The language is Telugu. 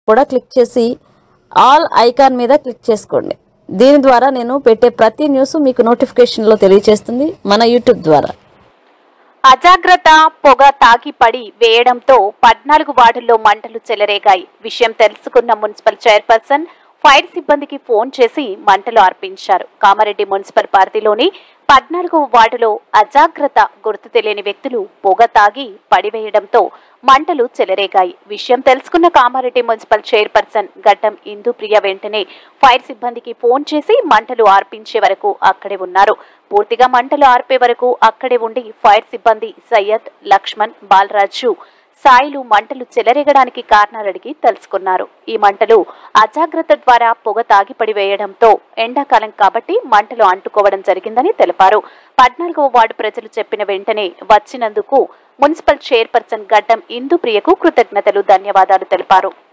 కూడా క్లిక్ చేసి ఆల్ ఐకాన్ మీద క్లిక్ చేసుకోండి దీని ద్వారా నేను పెట్టే ప్రతి న్యూస్ మీకు నోటిఫికేషన్లో తెలియజేస్తుంది మన యూట్యూబ్ ద్వారా అజాగ్రత్త పొగ తాగి పడి వేయడంతో పద్నాలుగు వార్డుల్లో మంటలు చెలరేగాయి విషయం తెలుసుకున్న మున్సిపల్ చైర్పర్సన్ ఫైర్ సిబ్బందికి ఫోన్ చేసి మంటలు అర్పించారు కామారెడ్డి మున్సిపల్ పరిధిలోని పద్నాలుగవ వార్డులో అజాగ్రత్త గుర్తు తెలియని వ్యక్తులు పొగ తాగి పడివేయడంతో మంటలు చెలరేగాయి విషయం తెలుసుకున్న కామారెడ్డి మున్సిపల్ చైర్పర్సన్ గడ్డం ఇందుప్రియ వెంటనే ఫైర్ సిబ్బందికి ఫోన్ చేసి మంటలు ఆర్పించే వరకు అక్కడే ఉన్నారు పూర్తిగా మంటలు ఆర్పే వరకు అక్కడే ఉండి ఫైర్ సిబ్బంది సయ్యద్ లక్ష్మణ్ బాలరాజు సాయిలు మంటలు చెలరేగడానికి కారణాలు అడిగి తెలుసుకున్నారు ఈ మంటలు అజాగ్రత్త ద్వారా పొగ తాగిపడి వేయడంతో ఎండాకాలం కాబట్టి మంటలు అంటుకోవడం జరిగిందని తెలిపారు పద్నాలుగవ వార్డు ప్రజలు చెప్పిన వెంటనే వచ్చినందుకు మున్సిపల్ చైర్పర్సన్ గడ్డం ఇందుప్రియకు కృతజ్ఞతలు ధన్యవాదాలు తెలిపారు